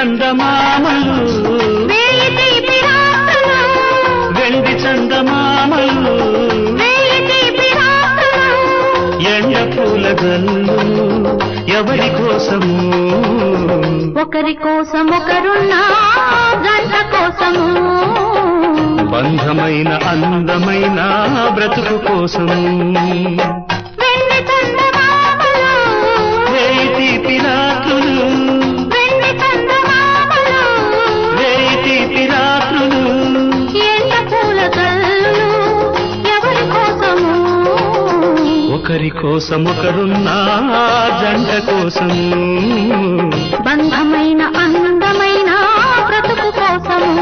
చందమామలు వేయి తీపి రాత్రులు వెండి చందమామలు వేయి తీపి రాత్రులు ఎండ పూల జల్లు ఎవరి కోసము ఒకరి కోసం ఒకరున్నా జంట కోసము బంధమైన అందమైన బ్రతుకు కోసము వెండి చందమామలు వేయి తీపి రాత్రులు వెండి చందమామలు వేయి తీపి రాత్రులు ఎండ పూల కళ్ళు ఎవరి కోసము ఒకరి కోసం ఒకరున్నా జంట కోసము బంధమైన అందమైన బ్రతుకు కోసము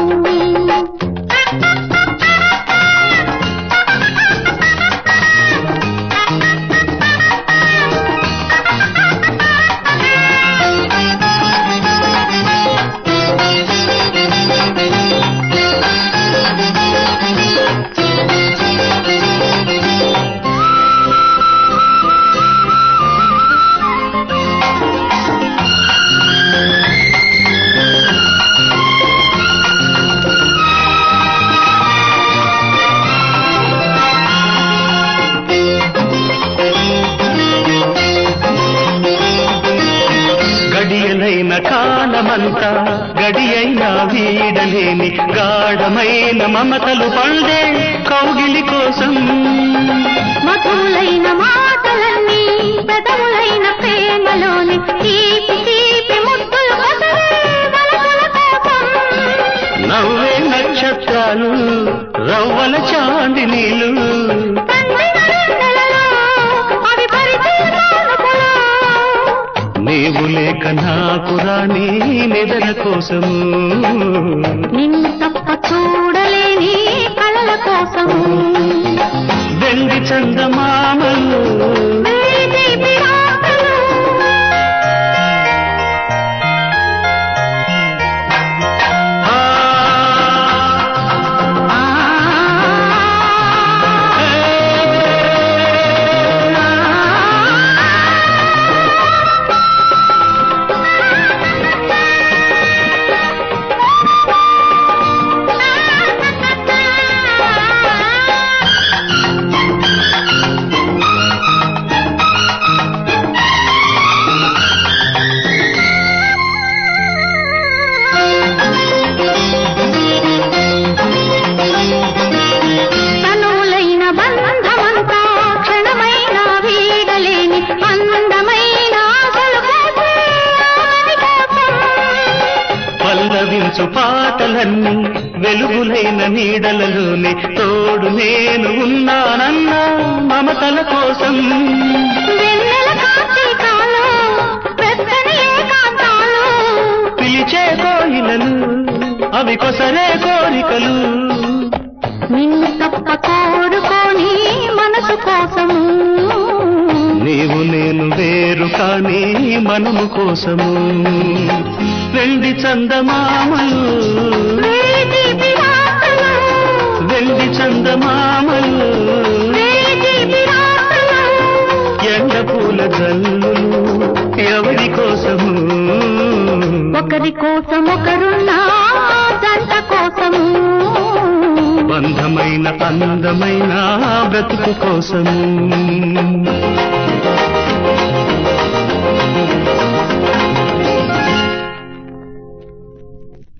గడియలైన కాలమంతా గడియైన వీడలేని గాఢమైన మమతలు పండే కౌగిలి కోసం మధులైన మాటలన్నీ పెదవులైన ప్రేమలోని తీపి తీపి ముద్దులు కసరే వలపుల కోసం నవ్వే నక్షత్రాలు రవ్వల చాంది నీళ్ళు పండిన ఎండలలో అవి పరిచే మానుకులు నీవు లేక నాకు రాని నిదల కోసము నిన్ను తప్ప చూడలేని కళల కోసము వెండి చందమామలు వేయి తీపి రాత్రులు ఆ, ఆ తనువులైన బంధమంతా క్షణమైన వీడలేని అందమైన ఆశలు కోసే ఆమె కోసం. పల్లవించు పాటలన్నీ వెలుగులైన నీడలలోని తోడు నేను ఉన్నానన్న మమతల కోసం వెన్నెల కార్తీకాలు, వెచ్చని ఏకాంతాలు, పిలిచే కోయిలలు అవి కొసరే కోరికలు నిన్ను తప్ప కోరుకోని మనసు కోసము నీవు నేను వేరు కానీ మనము కోసము వెండి చందమామలు వేయి తీపి రాత్రులు, వెండి చందమామలు వేయి తీపి రాత్రులు, ఎండ పూల జల్లులు ఎవరి కోసము ఒకరి కోసం ఒకరున్నా జంట కోసము బంధమైన అందమైన బ్రతుకు కోసము